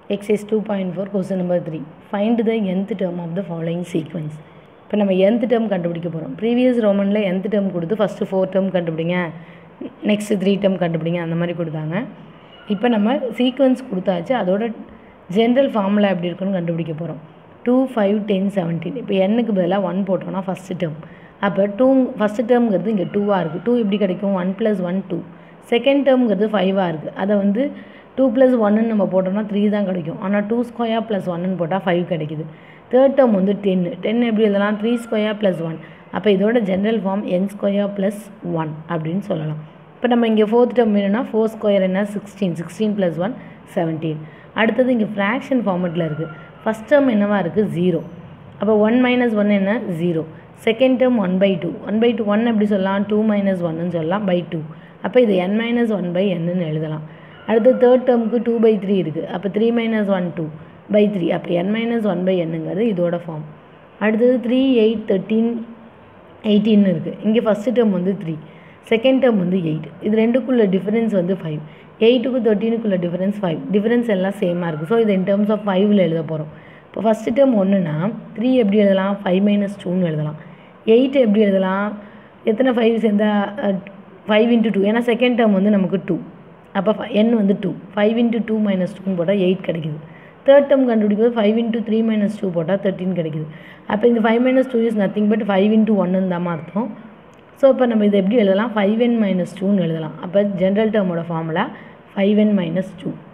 exercise two point four question number three find the nth term of the following sequence இப்போ நம்ம nth term கண்டுபிடிக்க போகிறோம் previous ரோமனில் nth term கொடுத்து first four term கண்டுபிடிங்க next three term கண்டுபிடிங்க அந்த மாதிரி கொடுத்தாங்க இப்போ நம்ம சீக்வன்ஸ் கொடுத்தாச்சு அதோட ஜென்ரல் ஃபார்முலா எப்படி இருக்குன்னு கண்டுபிடிக்க போகிறோம் டூ ஃபைவ் டென் செவன்டீன் இப்போ எண்ணுக்கு பதிலாக ஒன் போட்டோம்னா ஃபஸ்ட்டு டேர்ம் அப்போ டூ ஃபஸ்ட்டு டேர்ம்ங்கிறது இங்கே டூவாக இருக்குது டூ எப்படி கிடைக்கும் one plus one two second டேர்ம்ங்கிறது ஃபைவாக இருக்குது அதை வந்து டூ ப்ளஸ் ஒன்னு நம்ம போட்டோம்னா த்ரீ தான் கிடைக்கும் ஆனால் டூ ஸ்கொயர் ப்ளஸ் ஒன்னு போட்டால் ஃபைவ் கிடைக்குது தேர்ட் டேர்ம் வந்து டென்னு டென் எப்படி எழுதலாம் த்ரீ ஸ்கொயர் ப்ளஸ் ஒன் அப்போ இதோட general form n square plus one அப்படின்னு சொல்லலாம் இப்போ நம்ம இங்கே ஃபோர்த் டேர்ம் வேணும்னா ஃபோர் ஸ்கொயர் என்ன sixteen sixteen plus one seventeen அடுத்தது இங்கே ஃப்ராக்ஷன் ஃபார்மெட்டில் இருக்குது ஃபஸ்ட் டேர்ம் என்னவா இருக்குது ஜீரோ அப்போ ஒன் மைனஸ் ஒன் என்ன zero second term one by two one by two one எப்படி சொல்லலாம் டூ மைனஸ் ஒன்னு சொல்லலாம் பை டூ அப்போ இது என் மைனஸ் ஒன் பை என்னன்னு எழுதலாம் அடுத்து தேர்ட் டேர்முக்கு டூ பை த்ரீ இருக்குது அப்போ three minus one two by three அப்போ என் மைனஸ் ஒன் பை என்னங்கிறது இதோட ஃபார்ம் அடுத்தது த்ரீ எயிட் தேர்ட்டீன் எயிட்டின்னு இருக்குது இங்கே ஃபஸ்ட்டு டேர்ம் வந்து த்ரீ செகண்ட் டேர்ம் வந்து எயிட் இது ரெண்டுக்குள்ள டிஃபரன்ஸ் வந்து ஃபைவ் எயிட்டுக்கு தேர்ட்டீனுக்குள்ள டிஃபரன்ஸ் ஃபைவ் டிஃபரன்ஸ் எல்லாம் சேமாக இருக்குது ஸோ இது இன் டேர்ம்ஸ் ஆஃப் ஃபைவ்ல எழுத போகிறோம் இப்போ ஃபஸ்ட்டு டேர்ம் ஒன்றுனா த்ரீ எப்படி எழுதலாம் ஃபைவ் மைனஸ் டூன்னு எழுதலாம் எயிட் எப்படி எழுதலாம் எத்தனை ஃபைவ் சேர்ந்தா ஃபைவ் இன்ட்டு டூ ஏன்னா செகண்ட் டேர்ம் வந்து நமக்கு டூ அப்போ என் வந்து two five into two minus டூன்னு போட்டால் எயிட் கிடைக்குது தேர்ட் டேர்ம் கண்டுபிடிக்கும் five into three minus two போட்டால் தேர்ட்டின் கிடைக்குது அப்போ இந்த five minus two is nothing but five into ஒன்னு தான் அர்த்தம் ஸோ இப்போ நம்ம இதை எப்படி எழுதலாம் ஃபைவ் என் மைனஸ் டூன்னு எழுதலாம் அப்போ ஜென்ரல் டேர்மோட formula five n minus two